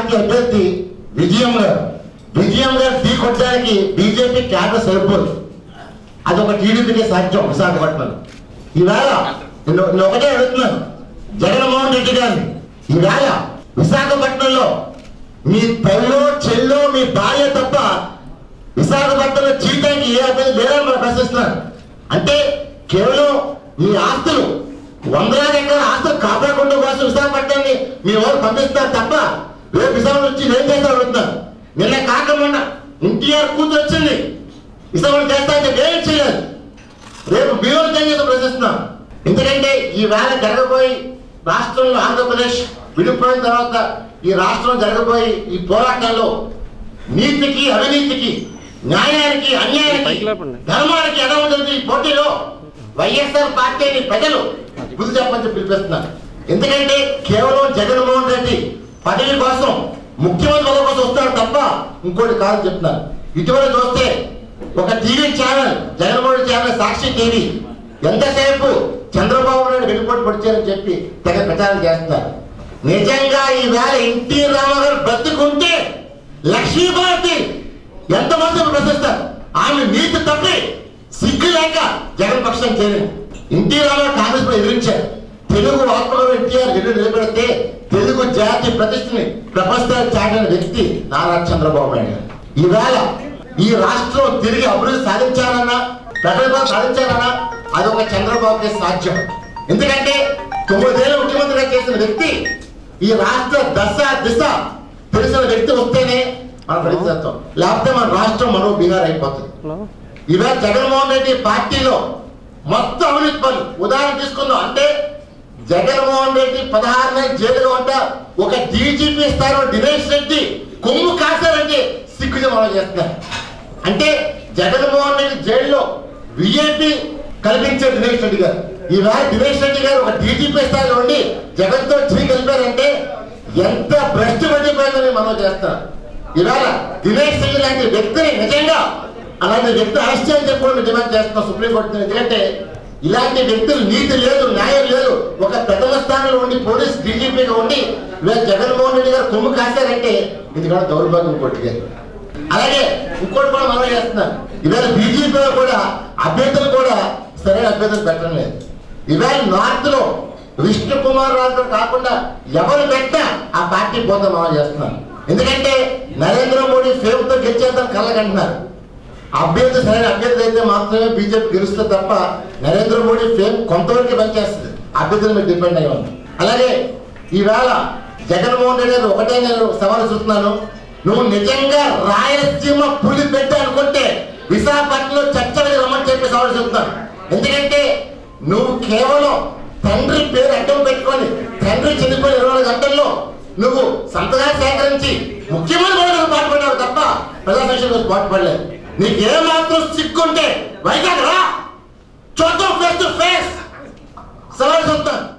Party అభ్యర్థి విజయం గారు విజయం గారు ఢీ కొట్టడానికి బీజేపీ క్యాడర్ సరిపోదు అది ఒక టీడీపీకి సాధ్యం విశాఖపట్నం ఈవేళ నేను నేను ఒకటే అడుగుతున్నాను జగన్మోహన్ రెడ్డి గారిని ఈవేళ విశాఖపట్నంలో మీ తల్లో చెల్లో మీ భార్య తప్ప విశాఖపట్నంలో జీతానికి ఏ అభ్యర్థి లేదని మనం ప్రశ్నిస్తున్నాను అంటే కేవలం మీ ఆస్తులు వందలాది ఎకరాల ఆస్తులు కాపాడకుండా కోసం విశాఖపట్నాన్ని మీ వారు పంపిస్తారు తప్ప రేపు విశాఖ వచ్చి ఏం చేస్తారు అడుగుతున్నారు నిన్న కాక మొన్న ఎన్టీఆర్ కూతురు వచ్చింది విశాఖపట్నం చేస్తా అంటే ఏం చేయలేదు రేపు మీరు ఏం చేసి ప్రశ్నిస్తున్నాం ఎందుకంటే ఈ వేళ జరగబోయి రాష్ట్రంలో ఆంధ్రప్రదేశ్ విడిపోయిన తర్వాత ఈ రాష్ట్రం జరగబోయి ఈ పోరాటంలో నీతికి అవినీతికి న్యాయానికి అన్యాయానికి పైకి లేపండి. ధర్మానికి ఎలా ఉంటుంది ఈ పోటీలో వైఎస్ఆర్ పార్టీని ప్రజలు బుద్ధి చెప్పని పిలిపిస్తున్నారు ఎందుకంటే కేవలం జగన్మోహన్ రెడ్డి పదవి కోసం ముఖ్యమంత్రి పదవి కోసం వస్తాడు తప్ప ఇంకోటి కాదని చెప్తున్నారు ఇటీవల చూస్తే ఒక TV channel Jaganmohan Reddy channel Sakshi TV ఎంతసేపు చంద్రబాబు నాయుడు వెనుపోటు పడిచారని చెప్పి తెగ ప్రచారం చేస్తున్నారు నిజంగా ఈ వేళ ఎన్టీ రామారావు బ్రతుకుంటే లక్ష్మీభారతి ఎంతమంది ప్రశ్నిస్తారు ఆమె నీతి తప్పి సిగ్గు లేక జగన్ పక్షం చేరింది ఎన్టీ రామారావు కాంగ్రెస్ పై ఎదిరించారు తెలుగు ఆత్మలో ఎన్టీఆర్ ఎదురు నిలబెడితే తెలుగు జాతి ప్రతిష్టని ప్రపంచానికి చాటిన వ్యక్తి నారా చంద్రబాబు నాయుడు గారు. ఈవేళ ఈ రాష్ట్రం తిరిగి అభివృద్ధి సాధించాలన్నా ప్రగతి సాధించాలన్నా అది ఒక చంద్రబాబుకి సాధ్యం ఎందుకంటే తొమ్మిదేళ్ళు ముఖ్యమంత్రిగా చేసిన వ్యక్తి ఈ రాష్ట్ర దశ దిశ తెలిసిన వ్యక్తి వస్తేనే మన ప్రతిశతం లేకపోతే మన రాష్ట్రం మరో బీహార్ అయిపోతుంది హలో ఇవాళ జగన్మోహన్ రెడ్డి పార్టీలో మొత్తం అవినీతి పనులు ఉదాహరణ తీసుకుందాం అంటే జగన్మోహన్ రెడ్డి పదహారు నెలలు జైలులో ఉంటా ఒక డీజీపీ స్థాయిలో దినేష్ రెడ్డి కొమ్ము కాశారంటే సిగ్గుజ మనం చేస్తున్నారు అంటే జగన్మోహన్ రెడ్డి జైల్లో విఐపి కల్పించే దినేష్ రెడ్డి గారు ఈవేళ దినేష్ రెడ్డి గారు ఒక డీజీపీ స్థాయిలో ఉండి జగన్తో చీ కలిపారంటే ఎంత భ్రష్టు పడిపోయిందని మనం చేస్తాం ఈవేళ దినేష్ రెడ్డి లాంటి వ్యక్తిని నిజంగా అలాంటి వ్యక్తి అరెస్ట్ చేయని చెప్పి డిమాండ్ చేస్తున్నాం సుప్రీంకోర్టు ఎందుకంటే ఇలాంటి వ్యక్తులు నీతి లేదు న్యాయం లేదు ఒక ప్రథమ స్థానంలో ఉండి పోలీస్ డీజీపీగా ఉండి ఇవాళ జగన్మోహన్ రెడ్డి గారు కొమ్ము కాశారంటే ఇది కూడా దౌర్భాగ్యం కొట్టుగారు అలాగే ఇంకోటి కూడా మనం చేస్తున్నాం ఇవాళ బీజేపీలో కూడా అభ్యర్థులు కూడా సరైన అభ్యర్థులు పెట్టడం లేదు ఇవాళ నార్త్ లో విష్ణు కుమార్ రాజు కాకుండా ఎవరు పెట్టినా ఆ పార్టీ పోతే మనం చేస్తున్నాం ఎందుకంటే నరేంద్ర మోడీ ఫేమ్ తో గెలిచేద్దాం కళ్ళకంటున్నారు అభ్యర్థి సరైన అభ్యర్థి అయితే మాత్రమే బీజేపీ గెలుస్తుంది తప్ప నరేంద్ర మోడీ ఫేమ్ కొంతవరకు పనిచేస్తుంది అభ్యర్థుల మీద డిపెండ్ అయి ఉంది అలాగే ఈవేళ జగన్మోహన్ రెడ్డి గారు ఒకటే నేను సవాల్ చూస్తున్నాను నువ్వు నిజంగా రాయలసీమ పులి పెట్టి అనుకుంటే విశాఖపట్నంలో చర్చలకు రమ్మని చెప్పి సవాల్ చెప్తాను ఎందుకంటే నువ్వు కేవలం తండ్రి పేరు అడ్డం పెట్టుకొని తండ్రి చనిపోయిన ఇరవై నాలుగు గంటల్లో నువ్వు సంతకాలు సేకరించి ముఖ్యమంత్రి పదవికి పాటుపడ్డావు తప్ప ప్రజా సంక్షేమ కోసం పాటుపడలేదు నీకు ఏ మాత్రం సిగ్గుంటే వైజాగ్ రా చూద్దాం ఫేస్ టు ఫేస్ సవాల్ చూస్తాను